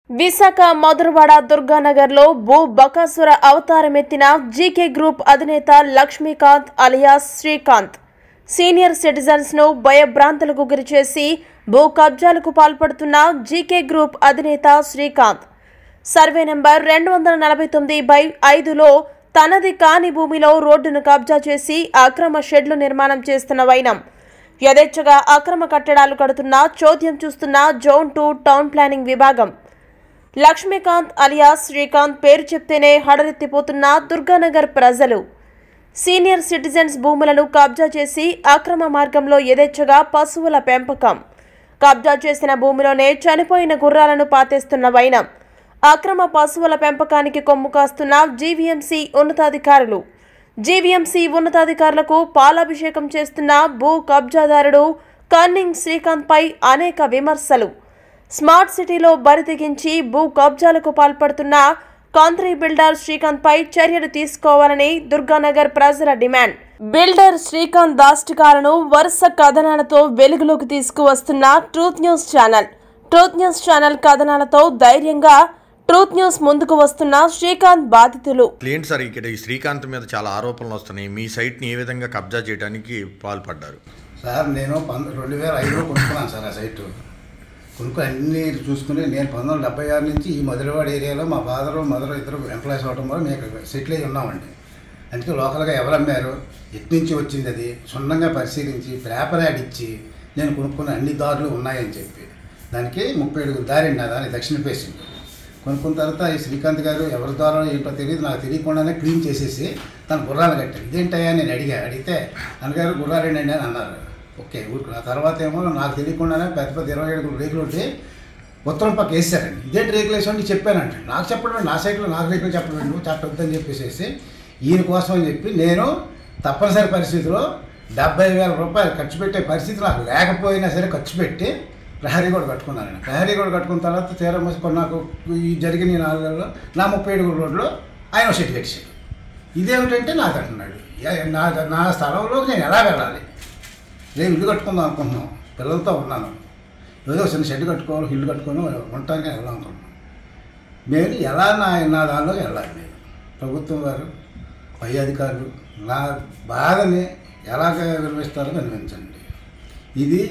విశాఖ మధురవాడ దుర్గానగర్లో భూ Bakasura అవతారమెత్తిన GK group అధినేత Lakshmikanth alias Srikanth senior citizens ను భయభ్రాంతులకు గురిచేసి భూ కబ్జాలకు పాల్పడుతున్న జీకే గ్రూప్ అధినేత శ్రీకాంత్ సర్వే నెంబర్ రెండు వందల నలభై తొమ్మిది బై ఐదులో తనది కాని భూమిలో రోడ్డును కబ్జా చేసి అక్రమ షెడ్లు నిర్మాణం చేస్తున్న వైనం యథేచ్ఛగా అక్రమ కట్టడాలు కడుతున్న చోద్యం చూస్తున్న జోన్ టూ టౌన్ ప్లానింగ్ విభాగం లక్ష్మీకాంత్ అలియాస్ శ్రీకాంత్ పేరు చెప్తేనే హడలెత్తిపోతున్న దుర్గానగర్ ప్రజలు సీనియర్ సిటిజన్స్ భూములను కబ్జా చేసి అక్రమ మార్గంలో యథేచ్ఛగా పశువుల పెంపకం కబ్జా చేసిన భూమిలోనే చనిపోయిన గుర్రాలను పాతేస్తున్న వైనం అక్రమ పశువుల పెంపకానికి కొమ్ము కాస్తున్న జీవీఎంసీ ఉన్నతాధికారులు జీవీఎంసీ ఉన్నతాధికారులకు పాలాభిషేకం చేస్తున్న భూ కబ్జాదారుడు కన్నింగ్ శ్రీకాంత్ పై అనేక విమర్శలు స్మార్ట్ సిటీలో బరితెగించి భూ కబ్జాలకు పాల్పడుతున్న కాంత్రి బిల్డర్ శ్రీకాంత్ పై చర్యలు తీసుకోవాలని దుర్గానగర్ ప్రజల డిమాండ్ బిల్డర్ శ్రీకాంత్ దాష్టికాలను వరుస కథనాలతో వెలుగులోకి తీసుకువస్తున్న truth news channel truth news channel కథనాలతో ధైర్యంగా ట్రూత్ న్యూస్ ముందుకు వస్తున్న శ్రీకాంత్ బాధితులు ఏంటి సార్ ఇక్కడ ఈ శ్రీకాంత్ మీద చాలా ఆరోపణలు వస్తున్నాయి మీ సైట్ని ఏ విధంగా కబ్జా చేయడానికి పాల్పడ్డారు సార్ నేను పంద రెండు వేల ఐదులో కొనుక్కున్నాను సార్ ఆ సైటు కొనుక్కొని అన్ని చూసుకుని నేను పంతొమ్మిది వందల డెబ్బై ఆరు నుంచి ఈ మధురవాడ ఏరియాలో మా ఫాదర్ మదర్ ఇద్దరు ఎంప్లాయీస్ అవడం వల్ల మేము ఇక్కడ సెటిల్ అయి ఉన్నామండి అందుకే లోకల్గా ఎవరు అమ్మారు ఎటు నుంచి వచ్చింది అది క్షుణ్ణంగా పరిశీలించి పేపర్ యాడ్ ఇచ్చి నేను కొనుక్కున్న అన్ని దారులు ఉన్నాయని చెప్పి దానికి ముప్పై ఏడుగురు దారండి నా దాని దక్షిణ ఫేసింగ్ కొనుక్కున్న తర్వాత ఈ శ్రీకాంత్ గారు ఎవరి ద్వారా ఏంటో తెలియదు నాకు తెలియకుండానే క్లీన్ చేసేసి తన గుర్రాలు కట్టారు ఇదేంటయ్యా నేను అడిగా అడిగితే అన్నగారు గుర్రాలేండి అని అన్నారు ఓకే ఊరుకు ఆ తర్వాత ఏమో నాకు తెలియకుండానే పెద్ద పెద్ద ఇరవై ఏడు రేకులు ఉంటే ఉత్తరం పక్క వేసారండి ఇదేంటి రేకులు వేసామని చెప్పానంట నాకు చెప్పడం నాకు సైకిల్ నాకు రేకులు చెప్పడం నువ్వు చెప్పొద్దని చెప్పేసేసి ఈయన కోసం అని చెప్పి నేను తప్పనిసరి పరిస్థితిలో డెబ్బై వేల రూపాయలు ఖర్చు పెట్టే పరిస్థితి నాకు లేకపోయినా సరే ఖర్చు పెట్టి ప్రహరీ కూడా కట్టుకున్నాను ప్రహరీ కూడా కట్టుకున్న తర్వాత తీరా మూసుకొని నాకు ఈ జరిగిన ఈ నాలుగేళ్ళలో నా ముప్పై ఏడు రోడ్లో ఆయన షెట్ కట్టాడు ఇదేమిటంటే నాకు అంటున్నాడు ఏ- నా నా స్థలంలోకి నేను ఎలా వెళ్ళాలి నేను ఇల్లు కట్టుకుందాం అనుకుంటున్నాం పిల్లలతో ఉన్నాను ఏదో చిన్న షెడ్ కట్టుకోవాలి ఇల్లు కట్టుకొని ఉండటానికి వెళ్దాం అనుకుంటున్నాం నేను ఎలా నా నా దానిలోకి వెళ్ళాలి నేను ప్రభుత్వం వారు పై అధికారులు నా బాధని ఎలాగ వినిపిస్తారో వినిపించండి ఇది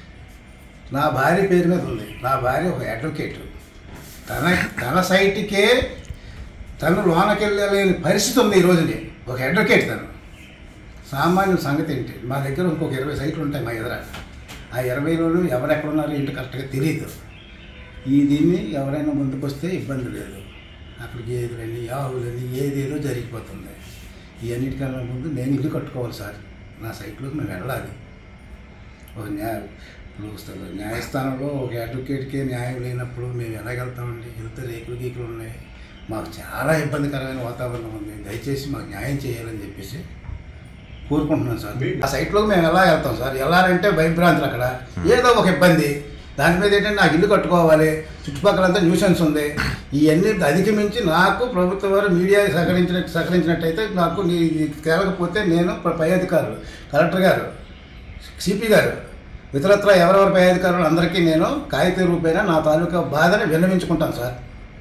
నా భార్య పేరు మీద ఉంది నా భార్య ఒక అడ్వకేట్ తన తన సైట్కే తను లోనకి వెళ్ళలేని పరిస్థితి ఉంది ఈ రోజుని ఒక అడ్వకేట్ తను సామాన్య సంగతి ఏంటి మా దగ్గర ఇంకొక ఇరవై సైట్లు ఉంటాయి మా ఎదుర ఆ ఇరవైలోనూ ఎవరెక్కడ ఉన్నారో ఏంటి కరెక్ట్గా తెలియదు ఈ దీన్ని ఎవరైనా ముందుకు వస్తే ఇబ్బంది లేదు అక్కడ గేదెలని ఆవులని ఏదేదో జరిగిపోతుంది ఈ అన్నిటికన్నా ముందు నేను ఇల్లు కట్టుకోవాలి సార్ నా సైట్లోకి మేము వెళ్ళాలి ఒక న్యాయ ఇప్పుడు వస్తుంది. న్యాయస్థానంలో ఒక అడ్వకేట్కి న్యాయం లేనప్పుడు మేము ఎలాగెళ్తామండి వెళ్తే రేకులు గీకులు ఉన్నాయి మాకు చాలా ఇబ్బందికరమైన వాతావరణం ఉంది దయచేసి మాకు న్యాయం చేయాలని చెప్పేసి కోరుకుంటున్నాను సార్ ఆ సైట్లోకి మేము ఎలా వెళ్తాం సార్ వెళ్ళాలంటే భయభ్రాంతులు అక్కడ ఏదో ఒక ఇబ్బంది దాని మీద ఏంటంటే నాకు ఇల్లు కట్టుకోవాలి చుట్టుపక్కలంతా న్యూసెన్స్ ఉంది ఇవన్నీ అధిగమించి నాకు ప్రభుత్వం వారు మీడియా సహకరించిన సహకరించినట్టయితే నాకు నీ ఇది తేలకపోతే నేను ప- పై అధికారులు కలెక్టర్ గారు సిపి గారు ఇతరత్ర ఎవరెవరి పై అధికారులు అందరికీ నేను కాగిత రూపేణ నా తాలూకా బాధని విన్నవించుకుంటాను సార్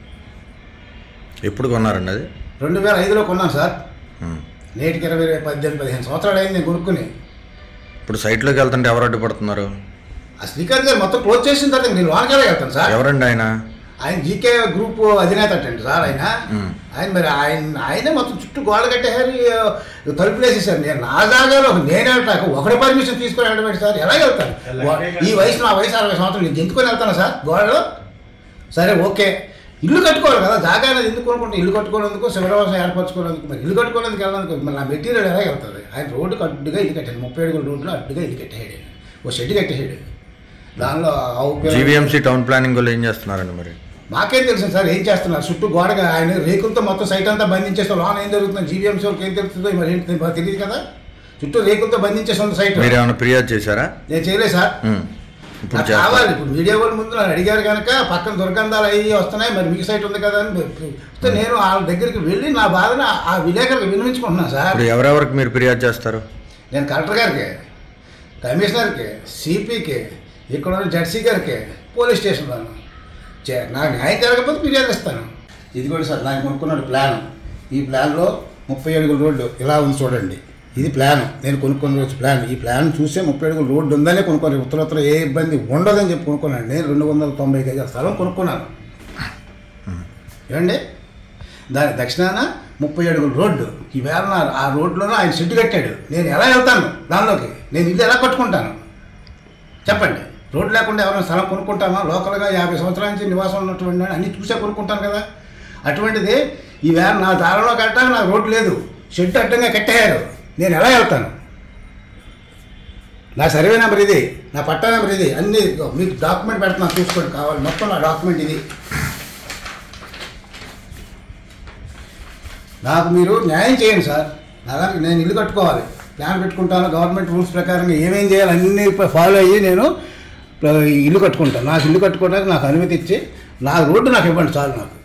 ఎప్పుడు కొన్నారండి అది రెండు వేల ఐదులో కొన్నాను సార్ ఉం. నేటికి ఇరవై పద్దెనిమిది పదిహేను సంవత్సరాలు అయింది నేను కొనుక్కుని ఇప్పుడు సైట్లోకి వెళ్తుంటే ఎవరు అడ్డుపడుతున్నారు ఆ శ్రీకాంత్ గారు మొత్తం క్లోజ్ చేసిన తర్వాత నేను లోనకెళ్ళే వెళ్తాను సార్ ఎవరండి ఆయన ఆయన జీకే గ్రూప్ అధినేత అంటండి సార్ ఆయన మ్మ్. ఆయన మరి ఆయన ఆయనే మొత్తం చుట్టూ గోడ కట్టేసారు ఈ తలుపులు వేసేసారు నేను నా జాగాలో నేనే వెళ్తాను ఒకటి పర్మిషన్ తీసుకొని వెళ్ళడం సార్ ఎలా వెళ్తాను గో- ఈ వయసు నా వయసు అరవై సంవత్సరాలు నేను ఎందుకొని వెళ్తాను సార్ గోడలో సరే ఓకే ఇల్లు కట్టుకోవాలి కదా జాగా అనేది ఎందుకు కొనుక్కుంటే ఇల్లు కట్టుకునేందుకు శివరావాసం ఏర్పరచుకునేందుకు మరి ఇల్లు కట్టుకునేందుకు వెళ్ళడానికి మరి నా మెటీరియల్ ఎలా వెళ్తుంది ఆయన రోడ్డుకి అడ్డుగా ఇల్లు కట్టాడు ముప్పై ఏడుగుల రోడ్లో అడ్డుగా ఇల్లు కట్టేయాడు ఆయన. ఓ షెడ్ కట్టేసాడు దానిలో ఆవు పిల్ల- జీవీఎంసీ టౌన్ ప్లానింగ్ వాళ్ళు ఏం చేస్తున్నారండి మరి మాకేం తెలుసు సార్ ఏం చేస్తున్నారు చుట్టూ గోడగా ఆయన రేకులతో మొత్తం సైట్ అంతా బంధించేస్తే లోన ఏం జరుగుతుంది జీవీఎంసీ వాళ్ళకి ఏం తెలుస్తుందో మరి ఏంటి మాకు తెలియదు కదా చుట్టూ రేకులతో బంధించేసి ఉంది సైట్ మీరు ఏమైనా ఫిర్యాదు చేశారా నేను చేయలేదు సార్ ఉం. ఇప్పుడు నాకు చేస్తారు కావాలి ఇప్పుడు మీడియా వాళ్ళు ముందు నన్ను అడిగారు కనుక పక్కన దుర్గంధాలు అయ్యి వస్తున్నాయి మరి మీకు సైట్ ఉంది కదా అని వస్తే నేను వాళ్ళ దగ్గరికి వెళ్ళి నా బాధను ఆ- ఆ విలేకరులకు వినిపించుకుంటున్నాను సార్ ఇప్పుడు ఎవరెవరికి మీరు ఫిర్యాదు చేస్తారు నేను కలెక్టర్ గారికి కమిషనర్కి సిపికి ఇక్కడ ఉన్న జడ్సీ గారికి పోలీస్ స్టేషన్లోను చే- నాకు న్యాయం జరగకపోతే ఫిర్యాదు ఇస్తాను ఇది కూడా సార్ నాకు కొనుక్కున్నాడు ప్లాన్ ఈ ప్లాన్లో ముప్పై అడుగుల రోడ్డు ఇలా ఉంది చూడండి ఇది ప్లాన్ నేను కొనుక్కున్న రోజు ప్లాన్ ఈ ప్లాన్ చూసే ముప్పై అడుగుల రోడ్డు ఉందనే కొనుక్కోను ఉత్తర ఏ ఇబ్బంది ఉండదని చెప్పి కొనుక్కున్నాను నేను రెండు వందల తొంభై గజాల స్థలం కొనుక్కున్నాను ఏమండి దాని దక్షిణాన ముప్పై అడుగుల రోడ్డు ఈవేళ నా ఆ రోడ్లోనే ఆయన షెడ్ కట్టాడు నేను ఎలా వెళ్తాను దానిలోకి నేను ఇల్లు ఎలా కట్టుకుంటాను చెప్పండి రోడ్డు లేకుండా ఎవరైనా స్థలం కొనుక్కుంటామా లోకల్గా యాభై సంవత్సరాల నుంచి నివాసం ఉన్నటువంటి వాడిని అన్ని చూసే కొనుక్కుంటాను కదా అటువంటిది ఈవేళ నా దారిలో కట్టడానికి నాకు రోడ్డు లేదు షెడ్ అడ్డంగా కట్టేయారు నేను ఎలా వెళ్తాను నా సర్వే నెంబర్ ఇది నా పట్టా నెంబర్ ఇది అన్ని ఇదిగో మీకు డాక్యుమెంట్ పెడుతున్నాను చూసుకోండి కావాలి మొత్తం నా డాక్యుమెంట్ ఇది నాకు మీరు న్యాయం చేయండి సార్ నా దానికి నేను ఇల్లు కట్టుకోవాలి ప్లాన్ పెట్టుకుంటాను గవర్నమెంట్ రూల్స్ ప్రకారంగా ఏమేం చేయాలి అన్నీ ఫాలో అయ్యి నేను ఇల్లు కట్టుకుంటాను నాకు ఇల్లు కట్టుకోవడానికి నాకు అనుమతి ఇచ్చి నా రోడ్డు నాకు ఇవ్వండి చాలు నాకు